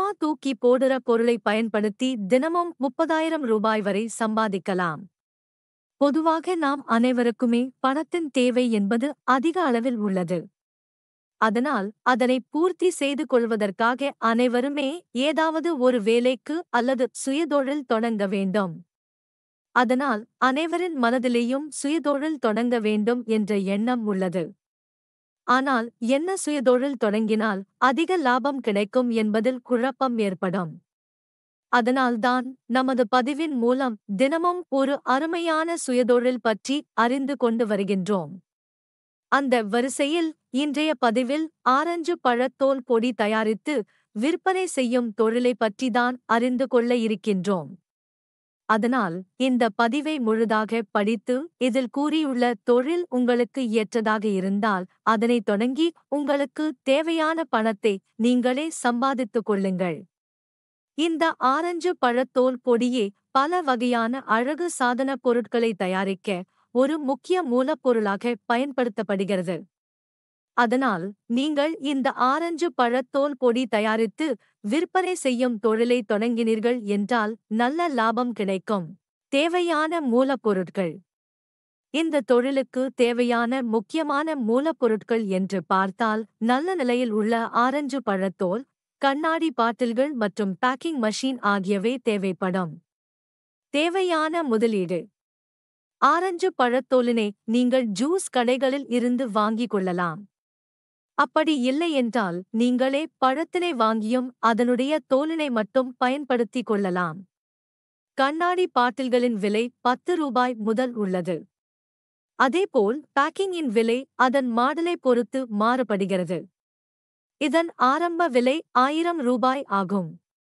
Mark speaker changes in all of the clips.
Speaker 1: சும்மா தூக்கி போடுற பொருளை பயன்படுத்தி தினமும் முப்பதாயிரம் ரூபாய் வரை சம்பாதிக்கலாம் பொதுவாக நாம் அனைவருக்குமே பணத்தின் தேவை என்பது அதிக அளவில் உள்ளது அதனால் அதனை பூர்த்தி செய்து கொள்வதற்காக அனைவருமே ஏதாவது ஒரு வேலைக்கு அல்லது சுயதொழில் தொடங்க வேண்டும் அதனால் அனைவரின் மனதிலேயும் சுயதொழில் தொடங்க வேண்டும் என்ற எண்ணம் உள்ளது ஆனால் என்ன சுயதொழில் தொடங்கினால் அதிக லாபம் கிடைக்கும் என்பதில் குழப்பம் ஏற்படும் அதனால்தான் நமது பதிவின் மூலம் தினமும் ஒரு அருமையான சுயதொழில் பற்றி அறிந்து கொண்டு வருகின்றோம் அந்த வரிசையில் இன்றைய பதிவில் ஆரஞ்சு பழத்தோல் பொடி தயாரித்து விற்பனை செய்யும் தொழிலை பற்றிதான் அறிந்து கொள்ள இருக்கின்றோம் அதனால் இந்த பதிவை முழுதாக படித்து இதில் கூறியுள்ள தொழில் உங்களுக்கு ஏற்றதாக இருந்தால் அதனை தொடங்கி உங்களுக்கு தேவையான பணத்தை நீங்களே சம்பாதித்துக் கொள்ளுங்கள் இந்த ஆரஞ்சு பழத்தோல் பொடியே பல வகையான அழகு சாதன பொருட்களை தயாரிக்க ஒரு முக்கிய மூலப்பொருளாக பயன்படுத்தப்படுகிறது அதனால் நீங்கள் இந்த ஆரஞ்சு பழத்தோல் பொடி தயாரித்து விற்பனை செய்யும் தொழிலை தொடங்கினீர்கள் என்றால் நல்ல லாபம் கிடைக்கும் தேவையான மூலப்பொருட்கள் இந்த தொழிலுக்கு தேவையான முக்கியமான மூலப்பொருட்கள் என்று பார்த்தால் நல்ல நிலையில் உள்ள ஆரஞ்சு பழத்தோல் கண்ணாடி பாட்டில்கள் மற்றும் பேக்கிங் மஷீன் ஆகியவை தேவைப்படும் தேவையான முதலீடு ஆரஞ்சு பழத்தோலினை நீங்கள் ஜூஸ் கடைகளில் இருந்து வாங்கிக் கொள்ளலாம் அப்படி இல்லை என்றால் நீங்களே பழத்தினை வாங்கியும் அதனுடைய தோலினை மட்டும் பயன்படுத்திக் கொள்ளலாம் கண்ணாடி பாட்டில்களின் விலை பத்து ரூபாய் முதல் உள்ளது அதேபோல் பேக்கிங்கின் விலை அதன் மாடலை பொறுத்து மாறுபடுகிறது இதன் ஆரம்ப விலை ஆயிரம் ரூபாய் ஆகும்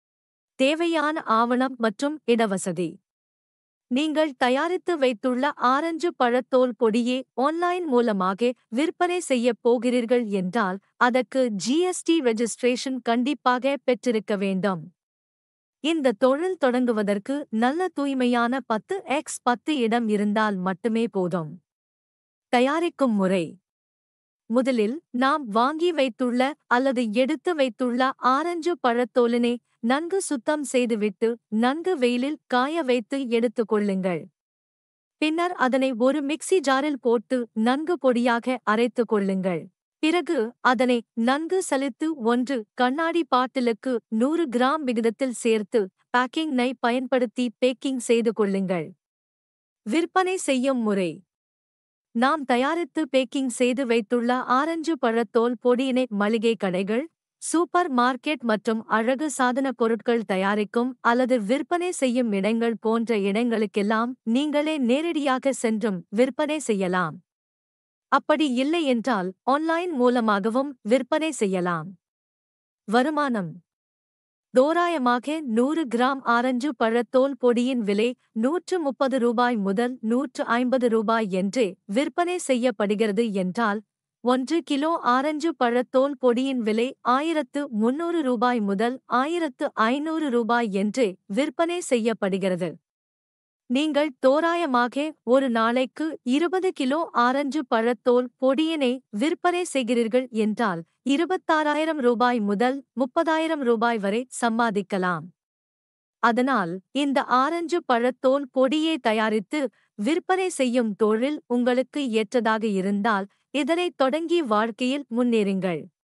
Speaker 1: தேவையான ஆவணம் மற்றும் இடவசதி நீங்கள் தயாரித்து வைத்துள்ள ஆரஞ்சு பழத்தோல் பொடியே ஆன்லைன் மூலமாக விற்பனை செய்யப் போகிறீர்கள் என்றால் அதற்கு ஜிஎஸ்டி ரெஜிஸ்ட்ரேஷன் கண்டிப்பாக பெற்றிருக்க வேண்டும் இந்த தொழில் தொடங்குவதற்கு நல்ல தூய்மையான பத்து எக்ஸ் பத்து இடம் இருந்தால் மட்டுமே போதும் தயாரிக்கும் முறை முதலில் நாம் வாங்கி வைத்துள்ள அல்லது எடுத்து வைத்துள்ள ஆரஞ்சு பழத்தோலினை நன்கு சுத்தம் செய்துவிட்டு நன்கு வெயிலில் காய வைத்து எடுத்துக் கொள்ளுங்கள் பின்னர் அதனை ஒரு மிக்ஸி ஜாரில் போட்டு நன்கு பொடியாக அரைத்துக் கொள்ளுங்கள் பிறகு அதனை நன்கு சலித்து ஒன்று கண்ணாடி பாட்டிலுக்கு நூறு கிராம் விகிதத்தில் சேர்த்து பேக்கிங் நை பயன்படுத்தி பேக்கிங் செய்து கொள்ளுங்கள் விற்பனை செய்யும் முறை நாம் தயாரித்து பேக்கிங் செய்து வைத்துள்ள ஆரஞ்சு பழத்தோல் பொடியினை மளிகை கடைகள் சூப்பர் மார்க்கெட் மற்றும் அழகு சாதன பொருட்கள் தயாரிக்கும் அல்லது விற்பனை செய்யும் இடங்கள் போன்ற இடங்களுக்கெல்லாம் நீங்களே நேரடியாக சென்றும் விற்பனை செய்யலாம் அப்படி இல்லை என்றால் ஆன்லைன் மூலமாகவும் விற்பனை செய்யலாம் வருமானம் தோராயமாக நூறு கிராம் ஆரஞ்சு பழத்தோல் பொடியின் விலை நூற்று முப்பது ரூபாய் முதல் நூற்று ஐம்பது ரூபாய் என்று விற்பனை செய்யப்படுகிறது என்றால் ஒன்று கிலோ ஆரஞ்சு பழத்தோல் பொடியின் விலை ஆயிரத்து முன்னூறு ரூபாய் முதல் ஆயிரத்து ஐநூறு ரூபாய் என்று விற்பனை செய்யப்படுகிறது நீங்கள் தோராயமாக ஒரு நாளைக்கு இருபது கிலோ ஆரஞ்சு பழத்தோல் பொடியினை விற்பனை செய்கிறீர்கள் என்றால் இருபத்தாறாயிரம் ரூபாய் முதல் முப்பதாயிரம் ரூபாய் வரை சம்பாதிக்கலாம் அதனால் இந்த ஆரஞ்சு பழத்தோல் பொடியை தயாரித்து விற்பனை செய்யும் தொழில் உங்களுக்கு ஏற்றதாக இருந்தால் இதனை தொடங்கி வாழ்க்கையில் முன்னேறுங்கள்